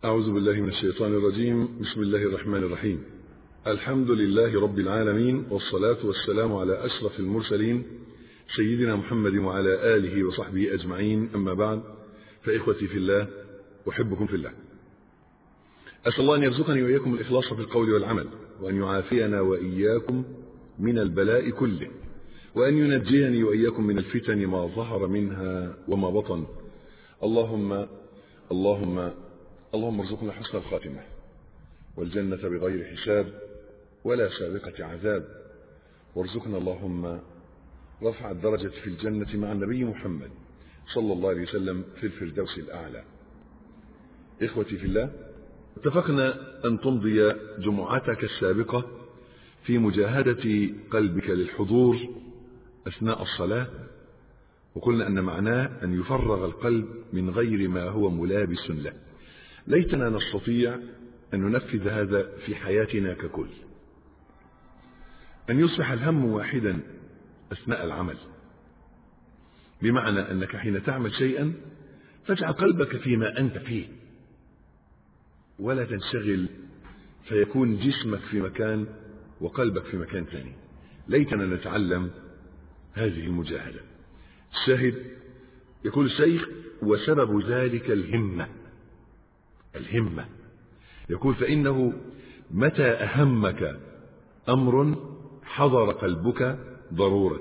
أعوذ بالله من الشيطان الرجيم بسم الله الرحمن الرحيم الحمد لله رب العالمين والصلاة والسلام على أشرف المرسلين سيدنا محمد وعلى آله وصحبه أجمعين أما بعد فإخوتي في الله أحبكم في الله أسأل الله أن يرزقني وإياكم الإخلاص في القول والعمل وأن يعافينا وإياكم من البلاء كله وأن ينجيني وإياكم من الفتن ما ظهر منها وما بطن اللهم اللهم اللهم ارزقنا حسن الخاتمة والجنة بغير حساب ولا سابقة عذاب وارزقنا اللهم رفع الدرجة في الجنة مع النبي محمد صلى الله عليه وسلم في الفردوس الأعلى إخوتي في الله اتفقنا أن تمضي جمعتك السابقة في مجاهدة قلبك للحضور أثناء الصلاة وقلنا أن معناه أن يفرغ القلب من غير ما هو ملابس له ليتنا نستطيع أن ننفذ هذا في حياتنا ككل أن يصبح الهم واحدا أثناء العمل بمعنى أنك حين تعمل شيئا فاجعل قلبك فيما أنت فيه ولا تنشغل فيكون جسمك في مكان وقلبك في مكان ثاني ليتنا نتعلم هذه المجاهدة الشاهد يقول الشيخ وسبب ذلك الهمة الهمة يقول فإنه متى أهمك أمر حضر قلبك ضرورة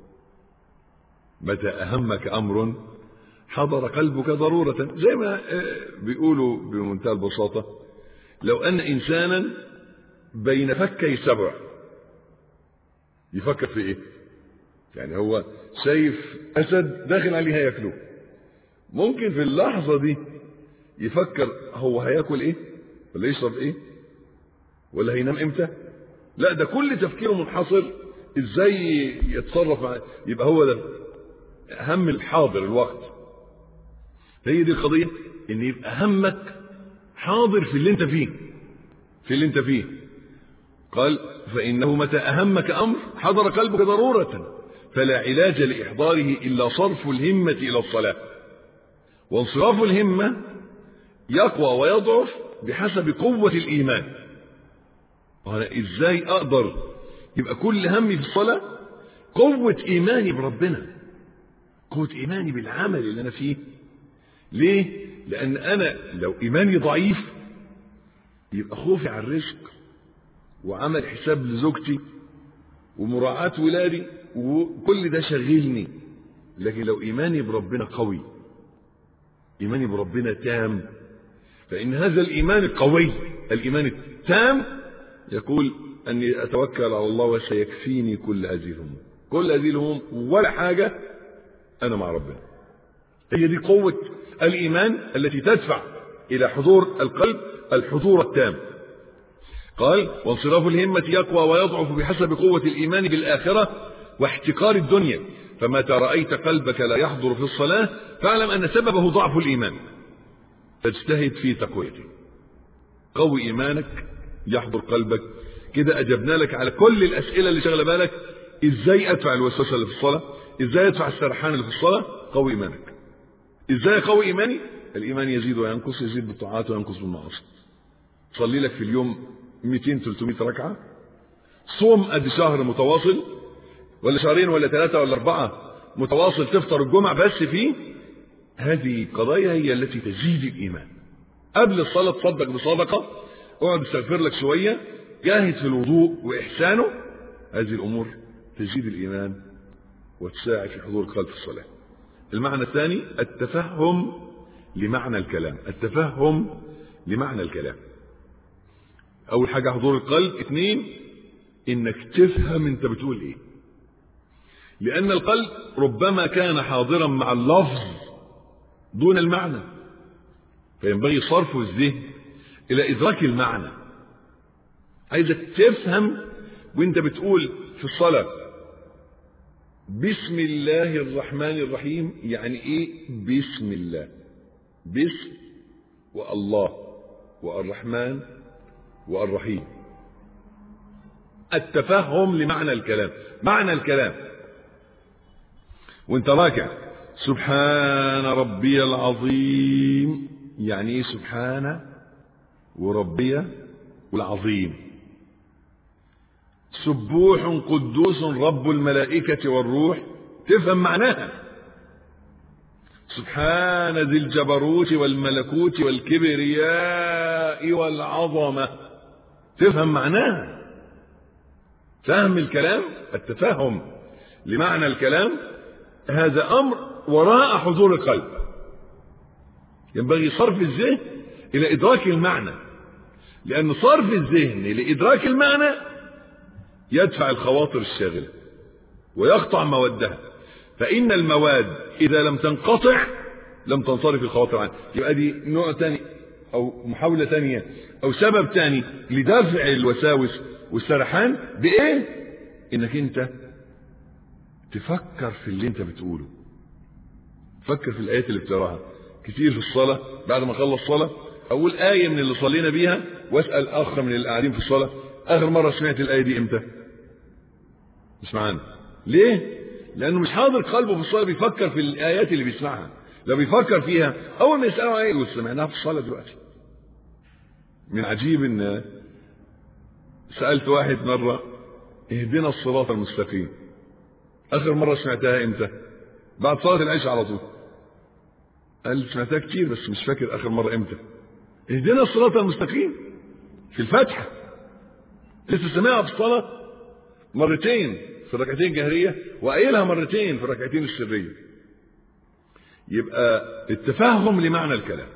متى أهمك أمر حضر قلبك ضرورة زي ما بيقولوا بمنتهى البساطة لو أن إنسانا بين فكي سبع يفكر في إيه يعني هو شايف أسد داخل عليه هياكله ممكن في اللحظة دي يفكر هو هياكل إيه ولا يشرب إيه ولا هينام إمتى لا ده كل تفكيره منحصر إزاي يتصرف مع يبقى هو ده هم الحاضر الوقت هي دي القضية ان يبقى همك حاضر في اللي انت فيه في اللي انت فيه قال فإنه متى أهمك أمر حضر قلبك ضرورة فلا علاج لإحضاره إلا صرف الهمة إلى الصلاة وانصراف الهمة يقوى ويضعف بحسب قوة الإيمان وأنا إزاي أقدر يبقى كل همي في الصلاة قوة إيماني بربنا قوة إيماني بالعمل اللي أنا فيه ليه؟ لأن أنا لو إيماني ضعيف يبقى خوفي على الرزق وعمل حساب لزوجتي ومراعاة ولادي وكل ده شغلني لكن لو إيماني بربنا قوي إيماني بربنا تام فإن هذا الإيمان القوي الإيمان التام يقول أني أتوكل على الله وسيكفيني كل هذه الهموم كل هذه الهموم ولا حاجة أنا مع ربنا هي دي قوة الإيمان التي تدفع إلى حضور القلب الحضور التام قال وانصراف الهمة يقوى ويضعف بحسب قوة الإيمان بالآخرة واحتقار الدنيا فمتى رأيت قلبك لا يحضر في الصلاة فاعلم أن سببه ضعف الإيمان فاجتهد في تقويته قوي إيمانك يحضر قلبك كده أجبنا لك على كل الأسئلة اللي شغله بالك إزاي أدفع الوسوسة اللي في الصلاة إزاي أدفع السرحان اللي في الصلاة قوي إيمانك إزاي قوي إيماني الإيمان يزيد وينقص يزيد بالطاعات وينقص بالمعاصي صلي لك في اليوم 200 300 ركعة صوم قد شهر متواصل ولا شهرين ولا ثلاثة ولا أربعة متواصل تفطر الجمعة بس فيه هذه قضايا هي التي تزيد الإيمان قبل الصلاة تصدق بصدقة اقعد استغفر لك شوية جاهد في الوضوء وإحسانه هذه الأمور تزيد الإيمان وتساعد في حضور القلب في الصلاة المعنى الثاني التفهم لمعنى الكلام التفهم لمعنى الكلام أول حاجة حضور القلب اثنين إنك تفهم أنت بتقول إيه لأن القلب ربما كان حاضرا مع اللفظ دون المعنى فينبغي صرف الذهن إلى إدراك المعنى عايزك تفهم وانت بتقول في الصلاة بسم الله الرحمن الرحيم يعني ايه بسم الله بسم والله والرحمن والرحيم التفهم لمعنى الكلام معنى الكلام وانت راكع سبحان ربي العظيم يعني ايه سبحان وربية والعظيم سبوح قدوس رب الملائكة والروح تفهم معناها سبحان ذي الجبروت والملكوت والكبرياء والعظمة تفهم معناها فهم الكلام التفهم لمعنى الكلام هذا أمر وراء حضور القلب ينبغي صرف الذهن إلى إدراك المعنى لأن صرف الذهن لإدراك المعنى يدفع الخواطر الشاغلة ويقطع مودها فإن المواد إذا لم تنقطع لم تنصرف الخواطر عنها يبقى دي نوع تاني أو محاولة تانية أو سبب تاني لدفع الوساوس والسرحان بإيه؟ إنك أنت تفكر في اللي أنت بتقوله فكر في الآيات اللي بتقراها كتير في الصلاة بعد ما أخلص صلاة أقول آية من اللي صلينا بيها وأسأل آخر من اللي قاعدين في الصلاة آخر مرة سمعت الآية دي إمتى؟ مش معانا ليه؟ لأنه مش حاضر قلبه في الصلاة بيفكر في الآيات اللي بيسمعها لو بيفكر فيها أول ما يسأله إيه يقول سمعناها في الصلاة دلوقتي من عجيب إن سألت واحد مرة اهدنا الصراط المستقيم آخر مرة سمعتها إمتى؟ بعد صلاة العشاء على طول قال سمعتها كتير بس مش فاكر آخر مرة إمتى اهدنا الصراط المستقيم في الفاتحة لسه سمعها في الصلاة مرتين في الركعتين الجهرية وقايلها مرتين في الركعتين السرية يبقى التفهم لمعنى الكلام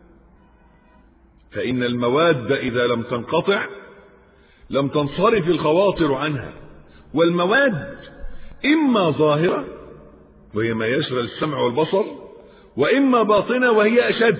فإن المواد إذا لم تنقطع لم تنصرف الخواطر عنها والمواد إما ظاهرة وهي ما يشغل السمع والبصر وإما باطنة وهي أشد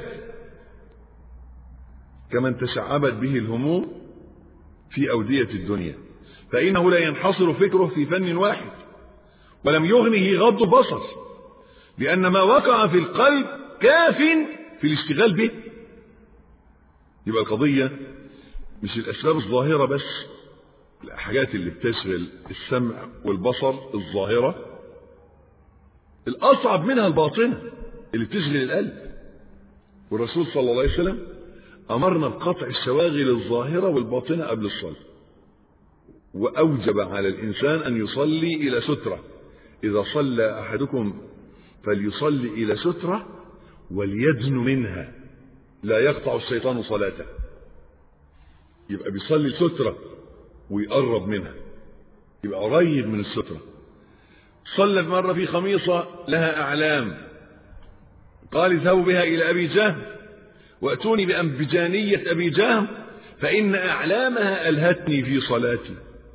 كمن تشعبت به الهموم في أودية الدنيا فإنه لا ينحصر فكره في فن واحد ولم يغنه غض البصر لأن ما وقع في القلب كاف في الاشتغال به يبقى القضية مش الأسباب الظاهرة بس الحاجات اللي بتشغل السمع والبصر الظاهرة الأصعب منها الباطنة اللي بتشغل القلب والرسول صلى الله عليه وسلم أمرنا بقطع الشواغل الظاهرة والباطنة قبل الصلاة وأوجب على الإنسان أن يصلي إلى سترة إذا صلى أحدكم فليصلي إلى سترة وليدن منها لا يقطع الشيطان صلاته يبقى بيصلي سترة ويقرب منها يبقى قريب من السترة صلى مرة في خميصة لها أعلام قال اذهبوا بها إلى أبي جهم وأتوني بأنبجانية أبي جهم فإن أعلامها ألهتني في صلاتي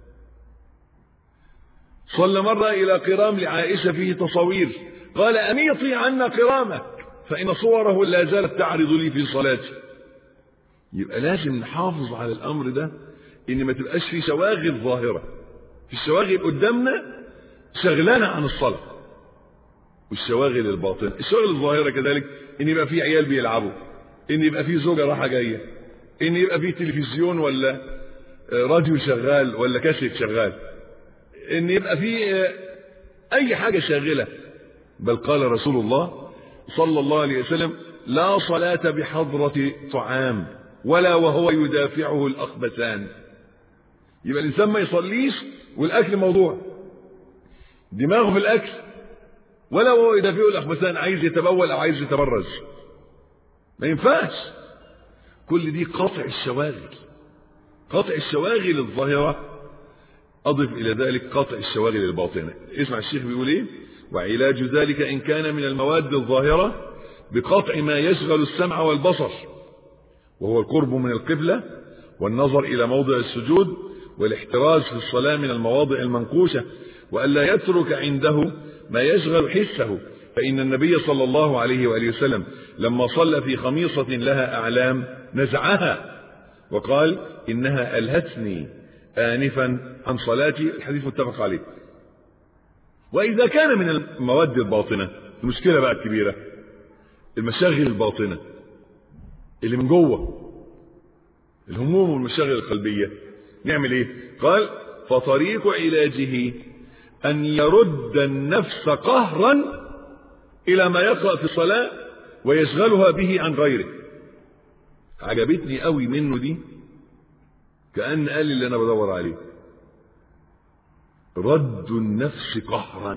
صلى مرة إلى قرام لعائشة فيه تصوير قال أميطي عنا قرامك فإن صوره لا زالت تعرض لي في صلاتي يبقى لازم نحافظ على الأمر ده إن ما تبقاش في شواغل ظاهرة في الشواغل قدامنا شغلانة عن الصلاة والشواغل الباطنة الشواغل الظاهرة كذلك إن يبقى في عيال بيلعبوا إن يبقى في زوجة رايحة جاية إن يبقى في تلفزيون ولا راديو شغال ولا كاسيت شغال إن يبقى في أي حاجة شاغلة بل قال رسول الله صلى الله عليه وسلم لا صلاة بحضرة طعام ولا وهو يدافعه الأخبثان يبقى الإنسان ما يصليش والأكل موضوع دماغه في الأكل ولا وهو يدافعه الأخبثان عايز يتبول أو عايز يتبرز ما ينفعش كل دي قطع الشواغل قطع الشواغل الظاهرة أضف إلى ذلك قطع الشواغل الباطنة اسمع الشيخ بيقول إيه وعلاج ذلك إن كان من المواد الظاهرة بقطع ما يشغل السمع والبصر وهو القرب من القبلة والنظر إلى موضع السجود والاحتراز في الصلاة من المواضع المنقوشة وألا يترك عنده ما يشغل حسه فإن النبي صلى الله عليه وآله وسلم لما صلى في خميصة لها أعلام نزعها وقال إنها ألهتني آنفا عن صلاتي الحديث متفق عليه وإذا كان من المواد الباطنة المشكلة بقى الكبيرة المشاغل الباطنة اللي من جوه الهموم والمشاغل القلبية نعمل ايه قال فطريق علاجه أن يرد النفس قهرا إلى ما يقرأ في الصلاة ويشغلها به عن غيره عجبتني قوي منه دي كأن قال اللي أنا بدور عليه رد النفس قهرا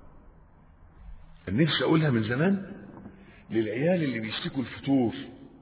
النفس أقولها من زمان للعيال اللي بيشتكوا الفتور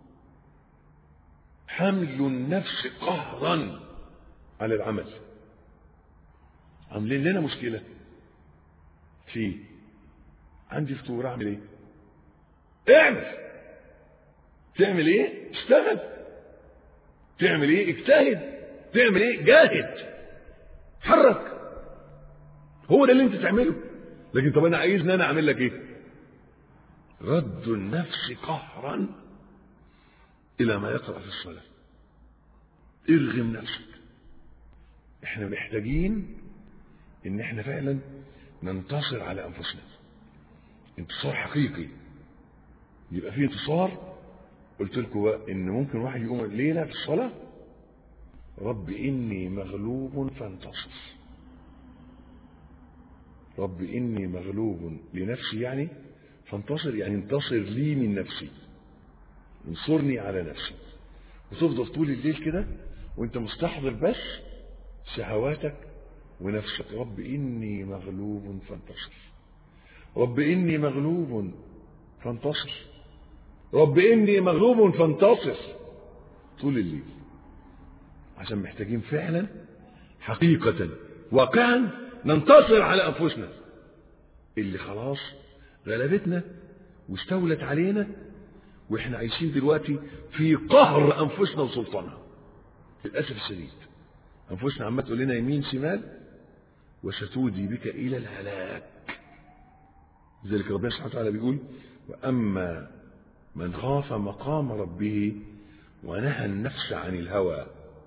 حمل النفس قهرا على العمل عاملين لنا مشكلة في عندي فتور اعمل ايه اعمل تعمل ايه اشتغل تعمل ايه اجتهد تعمل ايه جاهد حرك هو ده اللي انت تعمله لكن طب انا عايزني انا اعمل لك ايه رد النفس قهرا الى ما يقرا في الصلاه ارغم نفسك احنا محتاجين ان احنا فعلا ننتصر على انفسنا انتصار حقيقي يبقى في انتصار قلت لكم بقى ان ممكن واحد يقوم الليله في الصلاه رب اني مغلوب فانتصر رب اني مغلوب لنفسي يعني فانتصر يعني انتصر لي من نفسي انصرني على نفسي وتفضل طول الليل كده وانت مستحضر بس شهواتك ونفسك رب اني مغلوب فانتصر رب اني مغلوب فانتصر رب اني مغلوب فانتصر طول الليل عشان محتاجين فعلا حقيقة واقعا ننتصر على انفسنا اللي خلاص غلبتنا واستولت علينا واحنا عايشين دلوقتي في قهر انفسنا وسلطانها للاسف الشديد انفسنا عمال تقول لنا يمين شمال وستودي بك الى الهلاك لذلك ربنا سبحانه وتعالى بيقول واما من خاف مقام ربه ونهى النفس عن الهوى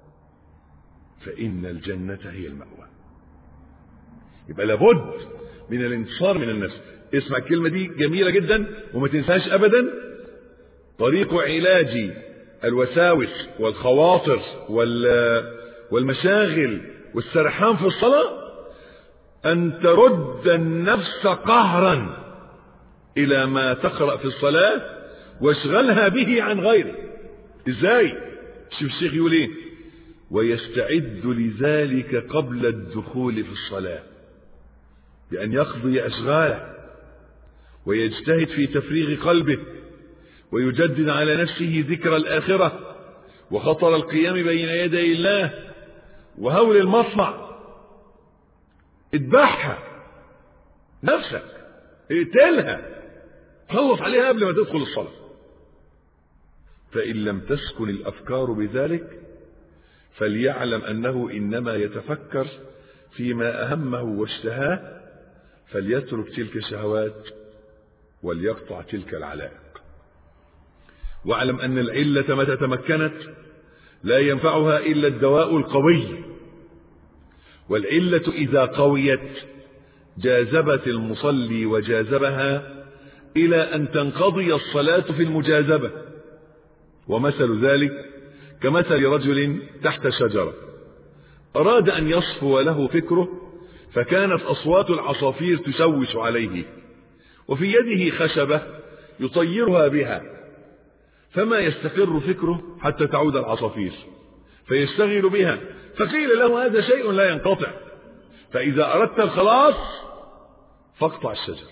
فان الجنه هي الماوى يبقى لابد من الانتصار من النفس اسمع الكلمه دي جميله جدا وما تنساش ابدا طريق علاج الوساوس والخواطر والمشاغل والسرحان في الصلاة أن ترد النفس قهرا إلى ما تقرأ في الصلاة واشغلها به عن غيره إزاي شوف الشيخ يقول إيه ويستعد لذلك قبل الدخول في الصلاة بأن يقضي أشغاله ويجتهد في تفريغ قلبه ويجدد على نفسه ذكر الآخرة وخطر القيام بين يدي الله وهول المصنع اذبحها نفسك اقتلها خلص عليها قبل ما تدخل الصلاة فإن لم تسكن الأفكار بذلك فليعلم أنه إنما يتفكر فيما أهمه واشتهاه فليترك تلك الشهوات وليقطع تلك العلائق واعلم أن العلة متى تمكنت لا ينفعها إلا الدواء القوي والعلة إذا قويت جاذبت المصلي وجاذبها إلى أن تنقضي الصلاة في المجاذبة ومثل ذلك كمثل رجل تحت شجرة أراد أن يصفو له فكره فكانت أصوات العصافير تشوش عليه وفي يده خشبة يطيرها بها فما يستقر فكره حتى تعود العصافير فيشتغل بها فقيل له هذا شيء لا ينقطع فإذا أردت الخلاص فاقطع الشجر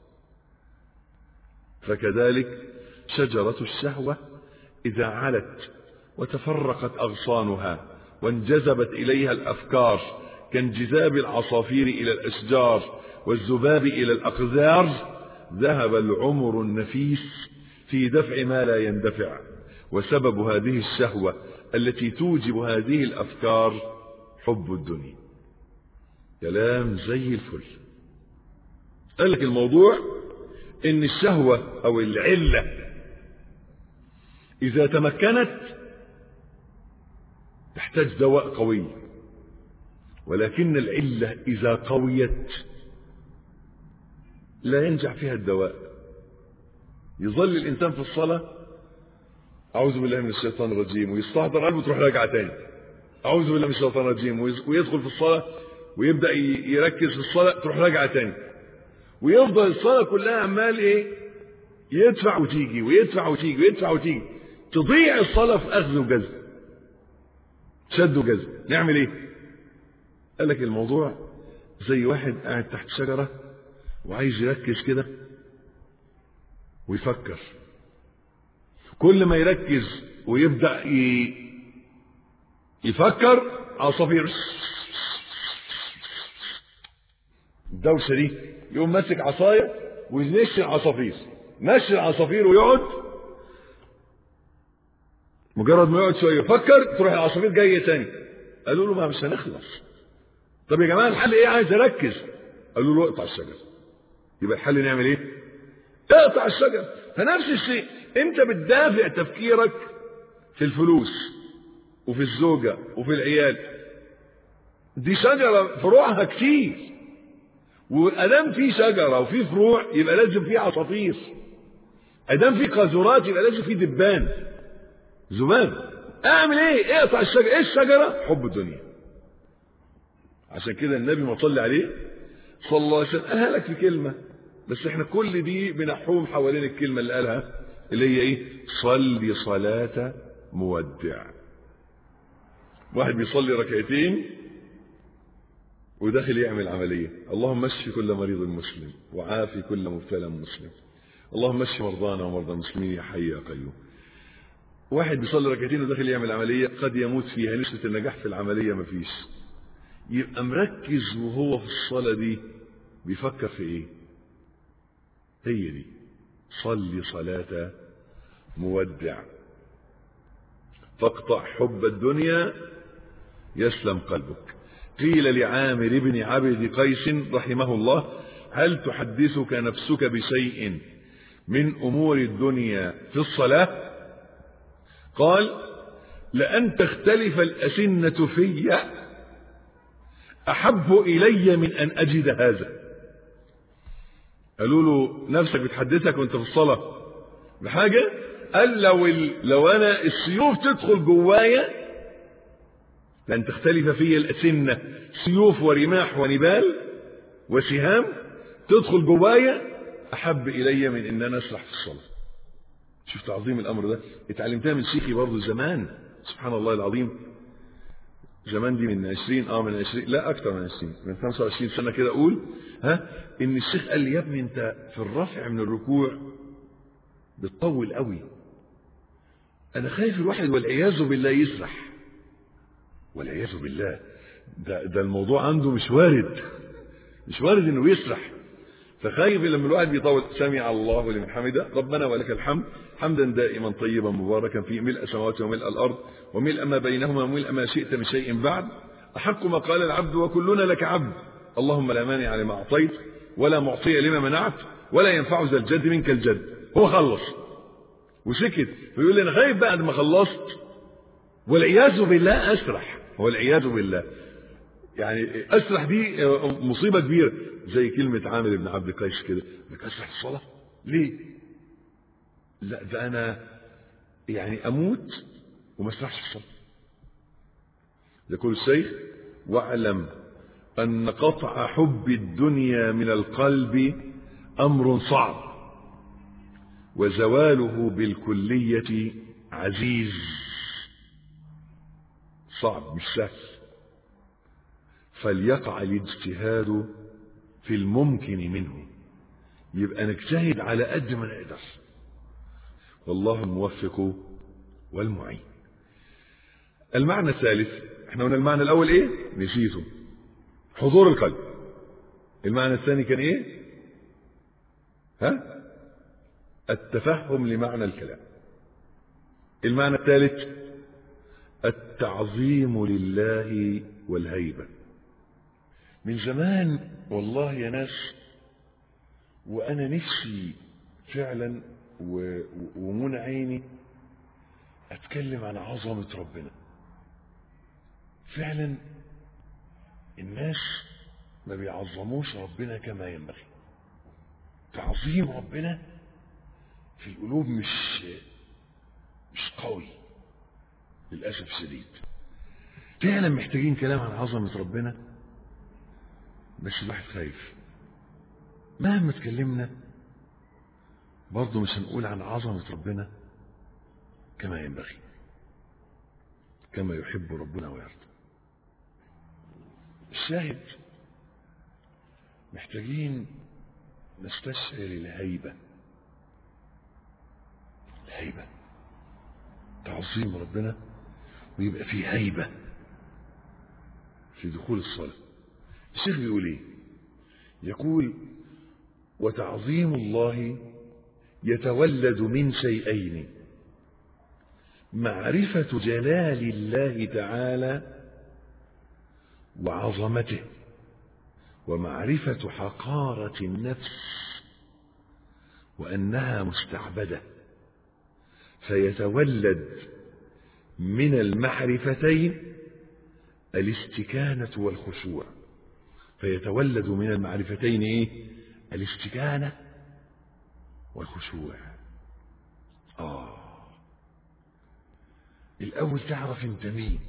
فكذلك شجرة الشهوة إذا علت وتفرقت أغصانها وانجذبت إليها الأفكار كانجذاب العصافير إلى الأشجار والذباب إلى الأقذار ذهب العمر النفيس في دفع ما لا يندفع وسبب هذه الشهوة التي توجب هذه الأفكار حب الدنيا كلام زي الفل قال لك الموضوع ان الشهوة او العلة اذا تمكنت تحتاج دواء قوي ولكن العلة اذا قويت لا ينجح فيها الدواء يظل الانسان في الصلاة اعوذ بالله من الشيطان الرجيم ويستحضر قلبه تروح راجعة تاني اعوذ بالله من الشيطان الرجيم ويدخل في الصلاة ويبدأ يركز في الصلاة تروح راجعة تاني ويفضل الصلاة كلها عمال ايه يدفع وتيجي ويدفع وتيجي ويدفع وتيجي تضيع الصلاة في أخذ وجذب شد وجذب نعمل ايه قال لك الموضوع زي واحد قاعد تحت شجرة وعايز يركز كده ويفكر كل ما يركز ويبدأ يفكر عصافير الدوشة دي يقوم ماسك عصاية وينشي العصافير مشي العصافير ويقعد مجرد ما يقعد شويه يفكر تروح العصافير جايه تاني قالوا له ما مش هنخلص طب يا جماعه الحل ايه عايز اركز قالوا له اقطع الشجر يبقى الحل نعمل ايه اقطع الشجر فنفس الشيء انت بتدافع تفكيرك في الفلوس وفي الزوجه وفي العيال دي شجره فروعها كتير وادام في شجره وفي فروع يبقى لازم في عصافير ادام في قاذورات يبقى لازم في دبان ذباب اعمل ايه اقطع الشجره ايه الشجره حب الدنيا عشان كده النبي ما صلي عليه صلى الله عليه وسلم قالها لك في كلمه بس احنا كل دي بنحوم حوالين الكلمه اللي قالها اللي هي ايه صلي صلاه مودع واحد بيصلي ركعتين وداخل يعمل عملية اللهم اشف كل مريض مسلم وعافي كل مبتلى مسلم اللهم اشف مرضانا ومرضى المسلمين يا حي يا قيوم واحد بيصلي ركعتين وداخل يعمل عملية قد يموت فيها نسبة النجاح في العملية مفيش يبقى مركز وهو في الصلاة دي بيفكر في ايه هي دي صلي صلاة مودع فاقطع حب الدنيا يسلم قلبك قيل لعامر بن عبد قيس رحمه الله هل تحدثك نفسك بشيء من امور الدنيا في الصلاه قال لان تختلف الاسنه في احب الي من ان اجد هذا قالوا له نفسك بتحدثك وانت في الصلاه بحاجه قال لو ال... لو انا السيوف تدخل جوايا لأن تختلف في الأسنة سيوف ورماح ونبال وسهام تدخل جوايا أحب إلي من إن أنا أسرح في الصلاة شوف تعظيم الأمر ده اتعلمتها من شيخي برضه زمان سبحان الله العظيم زمان دي من 20 اه من 20 لا اكتر من 20 من 25 سنه كده اقول ها ان الشيخ قال لي يا ابني انت في الرفع من الركوع بتطول قوي انا خايف الواحد والعياذ بالله يسرح والعياذ بالله ده, ده الموضوع عنده مش وارد مش وارد انه يسرح فخايف لما الواحد بيطول سمع الله لمن حمده ربنا ولك الحمد حمدا دائما طيبا مباركا فيه ملء السماوات وملء الارض وملء ما بينهما وملء ما شئت من شيء بعد احق ما قال العبد وكلنا لك عبد اللهم لا مانع لما اعطيت ولا معطي لما منعت ولا ينفع ذا الجد منك الجد هو خلص وسكت فيقول لي انا خايف بعد ما خلصت والعياذ بالله اسرح والعياذ بالله يعني اسرح دي مصيبه كبيره زي كلمه عامر بن عبد القيس كده انك اسرح في الصلاه ليه لا ده انا يعني اموت وما اسرحش في الصلاه يقول الشيخ واعلم ان قطع حب الدنيا من القلب امر صعب وزواله بالكليه عزيز صعب مش سهل فليقع الاجتهاد في الممكن منه يبقى نجتهد على قد ما نقدر والله الموفق والمعين المعنى الثالث احنا قلنا المعنى الاول ايه نسيته حضور القلب المعنى الثاني كان ايه ها التفهم لمعنى الكلام المعنى الثالث التعظيم لله والهيبة من زمان والله يا ناس وأنا نفسي فعلا ومنى عيني أتكلم عن عظمة ربنا فعلا الناس ما بيعظموش ربنا كما ينبغي تعظيم ربنا في القلوب مش مش قوي للأسف الشديد فعلا محتاجين كلام عن عظمة ربنا بس الواحد خايف مهما اتكلمنا برضه مش هنقول عن عظمة ربنا كما ينبغي كما يحب ربنا ويرضى الشاهد محتاجين نستشعر الهيبة الهيبة تعظيم ربنا ويبقى فيه هيبة في دخول الصلاة الشيخ بيقول ايه يقول وتعظيم الله يتولد من شيئين معرفة جلال الله تعالى وعظمته ومعرفة حقارة النفس وأنها مستعبدة فيتولد من المعرفتين الاستكانة والخشوع فيتولد من المعرفتين ايه الاستكانة والخشوع آه الأول تعرف أنت مين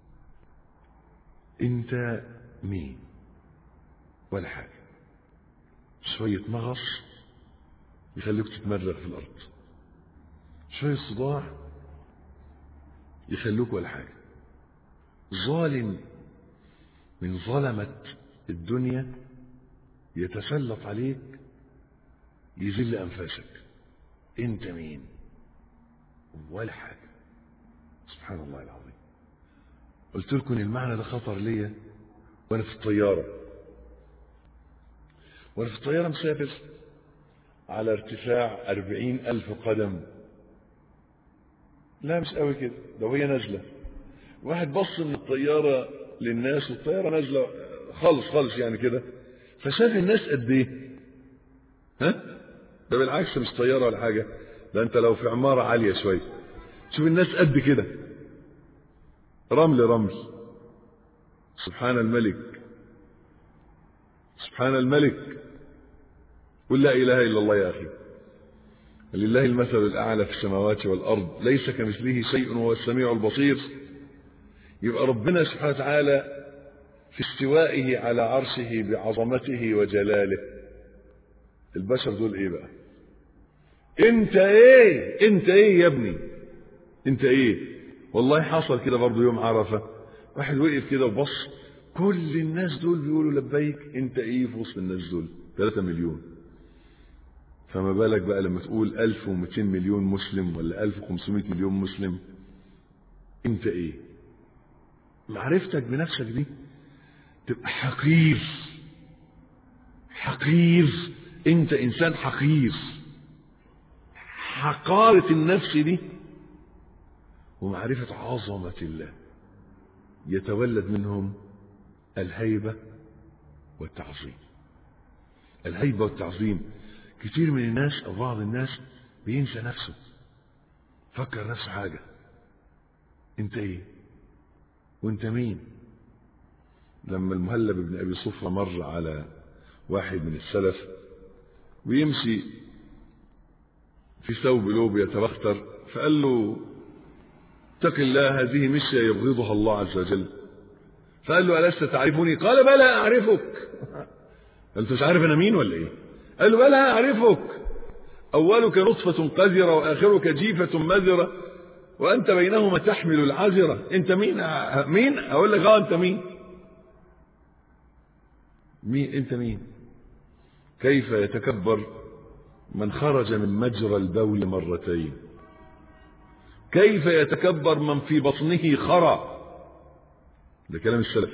أنت مين ولا حاجة شوية مغص يخليك تتمرغ في الأرض شوية صداع يخلوك ولا حاجة ظالم من ظلمة الدنيا يتسلط عليك يذل أنفاسك أنت مين ولا حاجة سبحان الله العظيم قلت لكم المعنى ده خطر ليا وانا في الطيارة وانا في الطيارة مسافر على ارتفاع أربعين ألف قدم لا مش قوي كده ده وهي نازلة واحد بص من الطيارة للناس والطيارة نازلة خالص خالص يعني كده فشاف الناس قد ايه ها ده بالعكس مش طيارة ولا حاجة ده انت لو في عمارة عالية شوية شوف الناس قد كده رمل رمل سبحان الملك سبحان الملك قل لا إله إلا الله يا أخي لله المثل الأعلى في السماوات والأرض ليس كمثله شيء وهو السميع البصير يبقى ربنا سبحانه وتعالى في استوائه على عرشه بعظمته وجلاله البشر دول ايه بقى انت ايه انت ايه يا ابني انت ايه والله حصل كده برضه يوم عرفة واحد وقف كده وبص كل الناس دول بيقولوا لبيك انت ايه في وسط الناس دول 3 مليون فما بالك بقى لما تقول 1200 مليون مسلم ولا 1500 مليون مسلم انت ايه معرفتك بنفسك دي تبقى حقير حقير انت انسان حقير حقارة النفس دي ومعرفة عظمة الله يتولد منهم الهيبة والتعظيم الهيبة والتعظيم كتير من الناس أو بعض الناس بينسى نفسه فكر نفسه حاجة انت ايه وانت مين لما المهلب بن ابي صفرة مر على واحد من السلف ويمشي في ثوب لوب يتبختر فقال له اتق الله هذه مشية يبغضها الله عز وجل فقال له ألست تعرفني قال بلى أعرفك قال مش عارف أنا مين ولا إيه قال له بلى أعرفك أولك نطفة قذرة وآخرك جيفة مذرة وأنت بينهما تحمل العذرة أنت مين مين أقول لك أه أنت مين مين أنت مين كيف يتكبر من خرج من مجرى البول مرتين كيف يتكبر من في بطنه خرى ده كلام السلف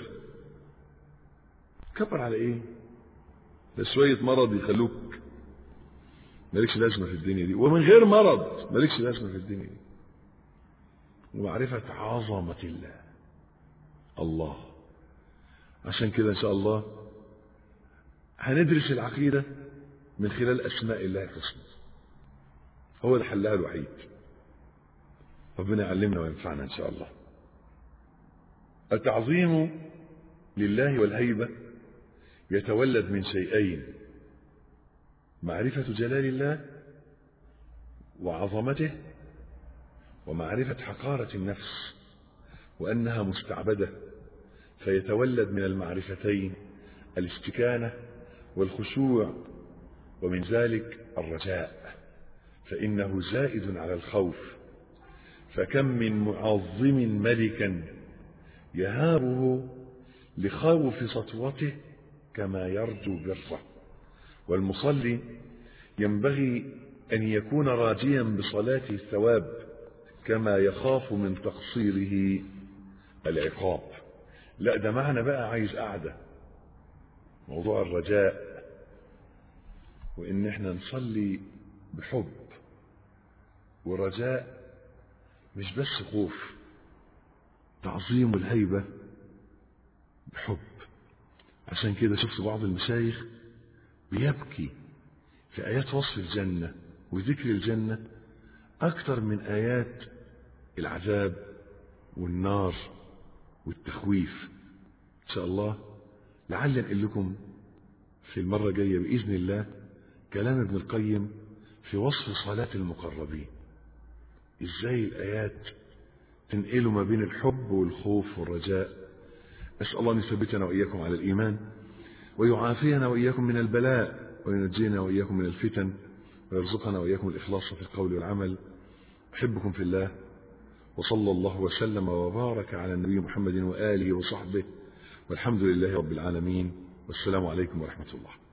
كبر على ايه ده شوية مرض يخلوك مالكش لازمة في الدنيا دي ومن غير مرض مالكش لازمة في الدنيا دي ومعرفة عظمة الله الله عشان كده ان شاء الله هندرس العقيدة من خلال اسماء الله الحسنى هو ده حلها الوحيد ربنا يعلمنا وينفعنا ان شاء الله التعظيم لله والهيبة يتولد من شيئين معرفة جلال الله وعظمته ومعرفة حقارة النفس وأنها مستعبدة فيتولد من المعرفتين الاستكانة والخشوع ومن ذلك الرجاء فإنه زائد على الخوف فكم من معظم ملكا يهابه لخوف سطوته كما يرجو بره والمصلي ينبغي أن يكون راجيا بصلاته الثواب كما يخاف من تقصيره العقاب لا ده معنى بقى عايز قعدة موضوع الرجاء وإن احنا نصلي بحب ورجاء مش بس خوف تعظيم الهيبة بحب عشان كده شفت بعض المشايخ بيبكي في آيات وصف الجنة وذكر الجنة أكثر من آيات العذاب والنار والتخويف إن شاء الله لعل أنقل لكم في المرة الجاية بإذن الله كلام ابن القيم في وصف صلاة المقربين إزاي الآيات تنقلوا ما بين الحب والخوف والرجاء أسأل الله أن يثبتنا وإياكم على الإيمان ويعافينا وإياكم من البلاء وينجينا وإياكم من الفتن ويرزقنا وإياكم الإخلاص في القول والعمل أحبكم في الله وصلى الله وسلم وبارك على النبي محمد وآله وصحبه والحمد لله رب العالمين والسلام عليكم ورحمة الله